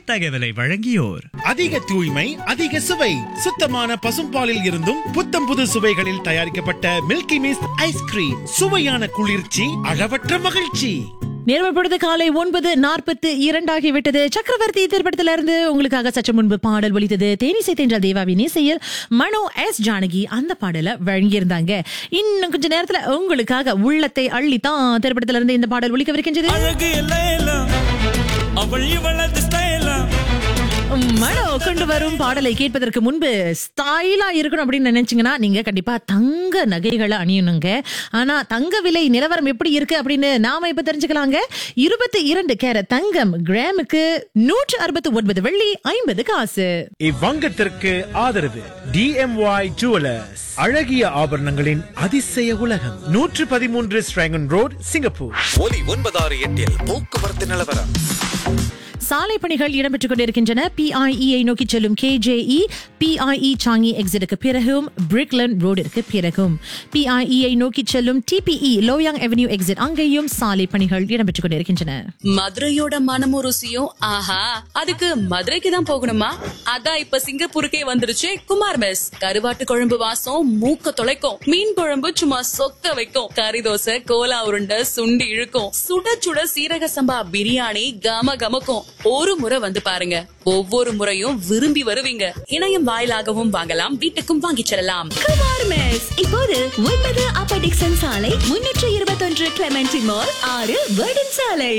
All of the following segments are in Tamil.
இத்தகவலை வழங்கியோர் அதிக தூய்மை அதிக சுவை சுத்தமான பசும்பாலில் இருந்தும் புத்தம் புது சுவைகளில் தயாரிக்கப்பட்ட மில்கி மிஸ்ட் ஐஸ்கிரீம் சுவையான குளிர்ச்சி அளவற்ற மகிழ்ச்சி நேர்மை பொழுது காலை ஒன்பது நாற்பத்து இரண்டாகி விட்டது சக்கரவர்த்தி திரைப்படத்திலிருந்து உங்களுக்காக சற்று முன்பு பாடல் ஒலித்தது தேனிசை தென்ற தேவாவின் இசையில் மனோ எஸ் ஜானகி அந்த பாடலை வழங்கியிருந்தாங்க இன்னும் கொஞ்ச நேரத்துல உங்களுக்காக உள்ளத்தை அள்ளித்தான் திரைப்படத்துல இருந்து இந்த பாடல் ஒலிக்கவிருக்கின்றது அழகு எல்லாம் அவள் இவளது ஸ்டைலா மனோ கொண்டு வரும் பாடலை கேட்பதற்கு முன்பு ஸ்டைலா இருக்கணும் அப்படின்னு நினைச்சீங்கன்னா நீங்க கண்டிப்பா தங்க நகைகளை அணியணுங்க ஆனா தங்க விலை நிலவரம் எப்படி இருக்கு அப்படின்னு நாம இப்ப தெரிஞ்சுக்கலாங்க இருபத்தி இரண்டு கேரட் தங்கம் கிராமுக்கு நூற்று அறுபத்தி ஒன்பது வெள்ளி ஐம்பது காசு இவ்வங்கத்திற்கு ஆதரவு டிஎம்ஒய் ஜுவலர்ஸ் அழகிய ஆபரணங்களின் அதிசய உலகம் நூற்று பதிமூன்று ஸ்ட்ராங்கன் ரோட் சிங்கப்பூர் ஒலி ஒன்பதாறு எட்டில் போக்குவரத்து நிலவரம் சாலை பணிகள் இடம்பெற்றுக் கொண்டிருக்கின்றன பிஐஇயை நோக்கி செல்லும் கேஜேஇ பிஐஇ சாங்கி எக்ஸிட்டுக்கு பிறகும் பிரிக்லன் ரோடிற்கு பிறகும் பிஐஇயை நோக்கி செல்லும் டிபிஇ லோயாங் அவென்யூ எக்ஸிட் அங்கேயும் சாலை பணிகள் இடம்பெற்றுக் கொண்டிருக்கின்றன மதுரையோட மனமும் ருசியும் ஆஹா அதுக்கு மதுரைக்கு தான் போகணுமா அதான் இப்ப சிங்கப்பூருக்கே வந்துருச்சு குமார் மெஸ் கருவாட்டு குழம்பு வாசம் மூக்க தொலைக்கும் மீன் குழம்பு சும்மா சொக்க வைக்கும் கறி தோசை கோலா உருண்டை சுண்டி இழுக்கும் சுட சுட சீரக சம்பா பிரியாணி கம கமக்கும் ஒரு முறை வந்து பாருங்க ஒவ்வொரு முறையும் விரும்பி வருவீங்க இணையம் வாயிலாகவும் வாங்கலாம் வீட்டுக்கும் வாங்கிச் செல்லலாம் குமார் மெஸ் இப்போது ஒன்பது அப்ப டிக்சன் சாலை முன்னூற்று இருபத்தொன்று கிளமென்சி மால் ஆறு வேர்டன் சாலை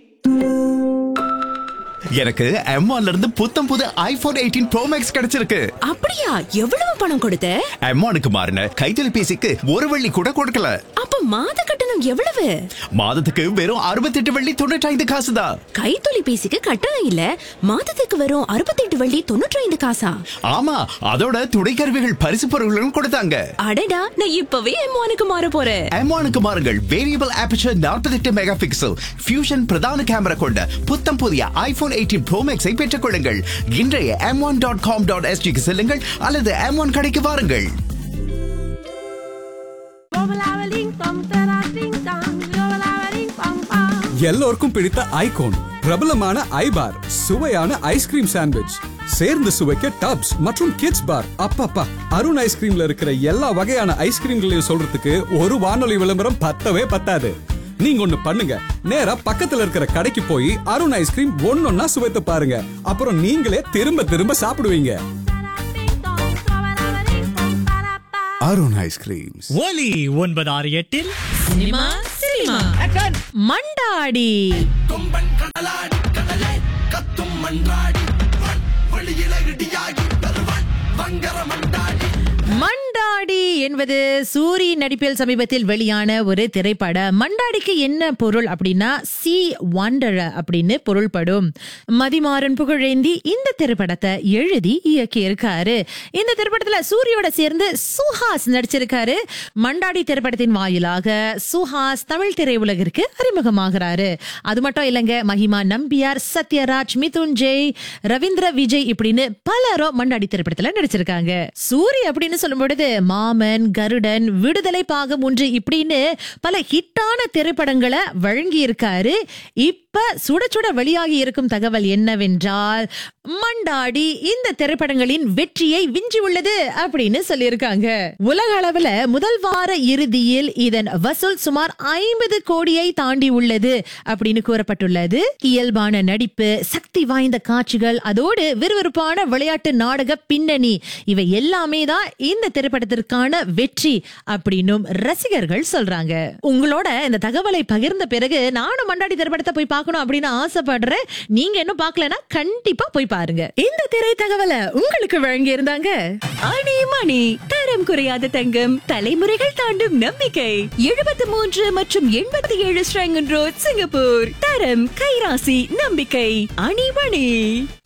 எனக்கு M1 ல இருந்து புத்தம் புது ஐபோன் எயிட்டீன் ப்ரோ மேக்ஸ் கிடைச்சிருக்கு அப்படியா எவ்வளவு பணம் கொடுத்த M1க்கு மாறின கைத்தொலைபேசிக்கு ஒரு வெள்ளி கூட கொடுக்கல அப்ப மாத கட்டணம் எவ்வளவு மாதத்துக்கு வெறும் அறுபத்தெட்டு வெள்ளி தொண்ணூற்றி ஐந்து காசு தான் கைத்தொலைபேசிக்கு கட்டணம் இல்ல மாதத்துக்கு வரும் அறுபத்தெட்டு வள்ளி தொண்ணூற்றி ஐந்து காசா ஆமா அதோட துணை கருவிகள் பரிசு பொருட்களும் கொடுத்தாங்க அடடா நான் இப்பவே எம்மானுக்கு மாற போறேன் M1க்கு மாறுங்கள் variable aperture 48 megapixel fusion பிரதான கேமரா கொண்ட புத்தம் புதிய ஐபோன் எயிட்டீன் ப்ரோ மேக்ஸை பெற்றுக் கொள்ளுங்கள் இன்றைய M one dot com dot எஸ்டிக்கு செல்லுங்கள் அல்லது எம் ஒன் கடைக்கு வாருங்கள் எல்லோருக்கும் பிடித்த ஐகோன் பிரபலமான ஐபார் சுவையான ஐஸ்கிரீம் சாண்ட்விச் சேர்ந்து சுவைக்க டப்ஸ் மற்றும் கிட்ஸ் பார் அப்பப்பா அருண் ஐஸ்கிரீம்ல இருக்கிற எல்லா வகையான ஐஸ்கிரீம்களையும் சொல்றதுக்கு ஒரு வானொலி விளம்பரம் பத்தவே பத்தாது நீங்க ஒண்ணு பண்ணுங்க நேரா பக்கத்துல இருக்கிற கடைக்கு போய் அருண் ஐஸ்கிரீம் ஒன்னொன்னா சுவைத்து பாருங்க அப்புறம் நீங்களே திரும்ப திரும்ப சாப்பிடுவீங்க அருண் ஐஸ்கிரீம்ஸ் ஒலி ஒன்பது ஆறு எட்டில் சினிமா சினிமா மண்டாடி மண்டாடி என்பது சூரி நடிப்பில் சமீபத்தில் வெளியான ஒரு திரைப்படம் மண்டாடிக்கு என்ன பொருள் அப்படின்னா சி வண்டர அப்படின்னு பொருள்படும் மதிமாறன் புகழேந்தி இந்த திரைப்படத்தை எழுதி இயக்கியிருக்காரு இந்த திரைப்படத்துல சூரியோட சேர்ந்து சுஹாஸ் நடிச்சிருக்காரு மண்டாடி திரைப்படத்தின் வாயிலாக சுஹாஸ் தமிழ் திரையுலகிற்கு அறிமுகமாகிறாரு அது மட்டும் இல்லைங்க மஹிமா நம்பியார் சத்யராஜ் மிதுன் ஜெய் ரவீந்திர விஜய் இப்படின்னு பலரும் மண்டாடி திரைப்படத்துல நடிச்சிருக்காங்க சூரி அப்படின்னு சொல்லும் பொழுது மாமன் கருடன் விடுதலை பாகம் ஒன்று இப்படின்னு பல ஹிட்டான திரைப்படங்களை வழங்கி இருக்காரு இப்ப சுட சுட வெளியாகி இருக்கும் தகவல் என்னவென்றால் மண்டாடி இந்த திரைப்படங்களின் வெற்றியை விஞ்சி உள்ளது அப்படின்னு சொல்லியிருக்காங்க உலக அளவுல முதல் வார இறுதியில் இதன் வசூல் சுமார் ஐம்பது கோடியை தாண்டி உள்ளது அப்படின்னு கூறப்பட்டுள்ளது இயல்பான நடிப்பு சக்தி வாய்ந்த காட்சிகள் அதோடு விறுவிறுப்பான விளையாட்டு நாடக பின்னணி இவை எல்லாமே தான் இந்த திரைப்படத்திற்கான வெற்றி அப்படின்னும் ரசிகர்கள் சொல்றாங்க உங்களோட இந்த தகவலை பகிர்ந்த பிறகு நானும் மண்டாடி திரைப்படத்தை போய் பார்க்கணும் அப்படின்னு ஆசைப்படுறேன் நீங்க இன்னும் பார்க்கலனா கண்டிப்பா போய் பாருங்க இந்த திரை தகவலை உங்களுக்கு வழங்கி இருந்தாங்க அணி மணி தரம் குறையாத தங்கம் தலைமுறைகள் தாண்டும் நம்பிக்கை எழுபத்தி மூன்று மற்றும் எண்பத்தி ஏழு ஸ்ட்ராங்கன் ரோட் சிங்கப்பூர் தரம் கைராசி நம்பிக்கை அணி மணி